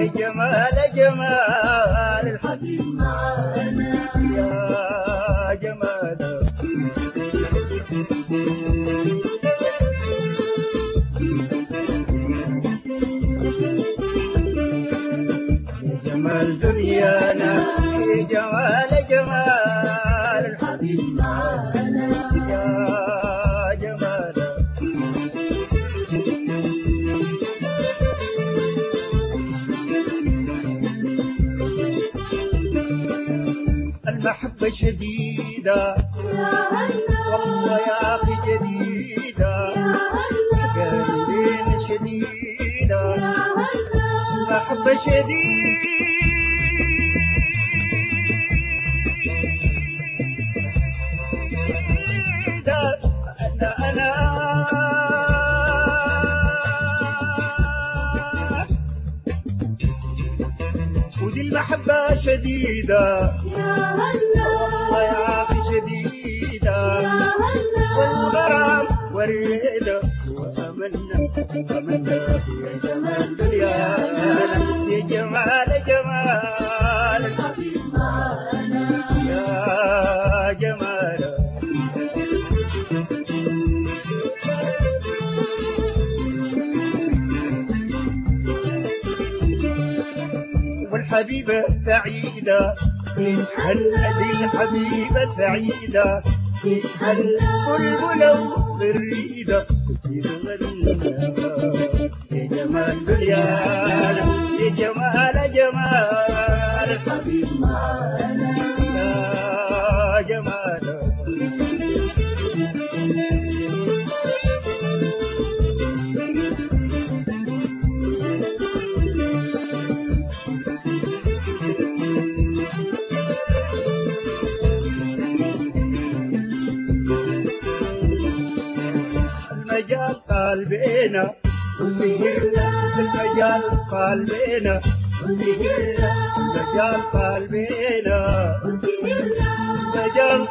يا جمال جمال الحبيب معانا يا جمال يا جمال دنيانا يا جمال جمال الحبيب معانا يا جمال المحبة شديدة والله يا أخي جديدة قلبين شديدة المحبة شديدة أنا أنا ودي المحبة شديدة والله يا أخي شديدة والغرام وريدة وأمنا أمنا يا جمال دنيانا يا جمال جمال الحبيب معانا يا جمال والحبيبة سعيدة نتهنى دي الحبيبة سعيدة نتهنى بلبلة وغريدة تتغنى يا جمال دنيانا يا جمال جمال الحبيب معانا يا جمال المجال قلبنا وسهرنا في المجال قلبنا وسهرنا المجال قلبنا مجال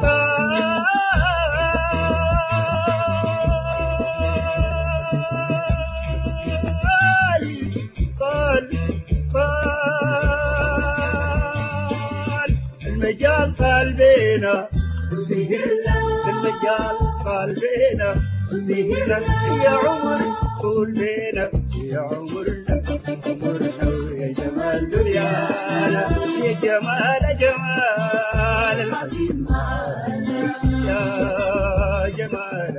قال قال المجال قلبنا سهرنا في المجال قلبنا سهرنا يا عمر طول بينا يا عمرنا عمرنا يا جمال دنيانا يا جمال جمال الحبيب معانا يا جمال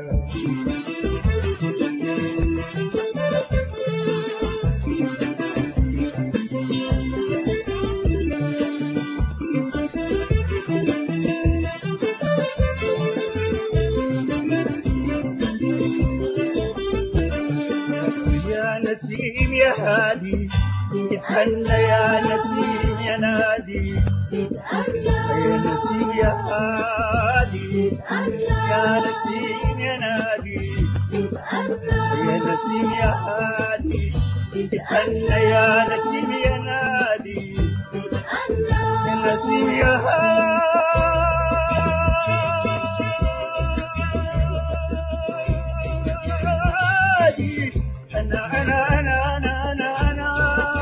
يا نسيم يا هادي اتهنى يا نسيم يا نادي يا نسيم يا هادي يا نسيم يا نادي يا نسيم يا هادي اتهنى يا نسيم يا نادي يا نسيم يا هادي أنا أنا أنا أنا أنا أنا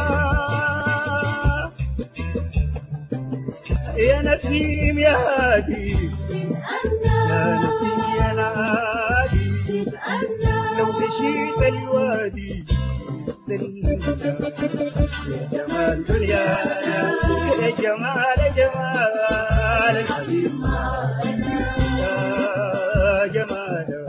يا نسيم يا هادي يا نسيم يا نادي لو مشيت الوادي استنى يا جمال دنيانا يا جمال جمال الحبيب يا جمال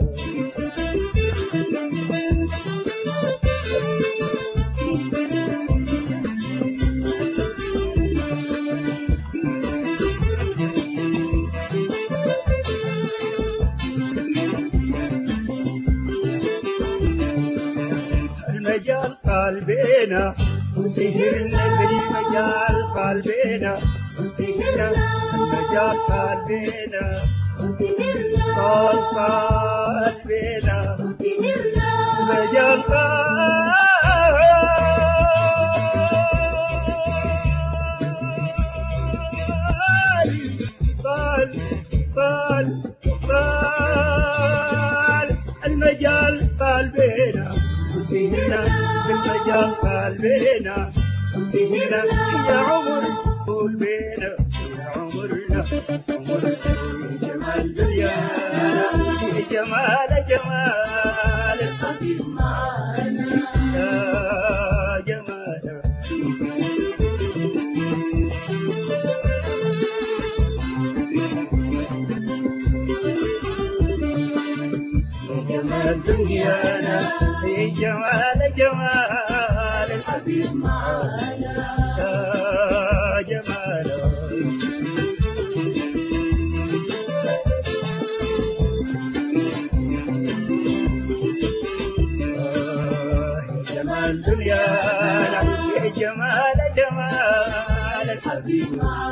المجال قلبنا وسهرنا بالمجال قلبنا وسهرنا المجال قلبنا قال قلبنا مجال قال قال قال المجال قلبنا وسهرنا بالمجال قلبنا سهرنا يا عمر قول بينا يا عمرنا عمر جمال دنيانا يا جمال جمال الحبيب معانا يا جمال جمال دنيانا يا جمال جمال الحبيب معانا يا جمال آه، يا جمال دنيانا يا جمال جمال الحبيب معانا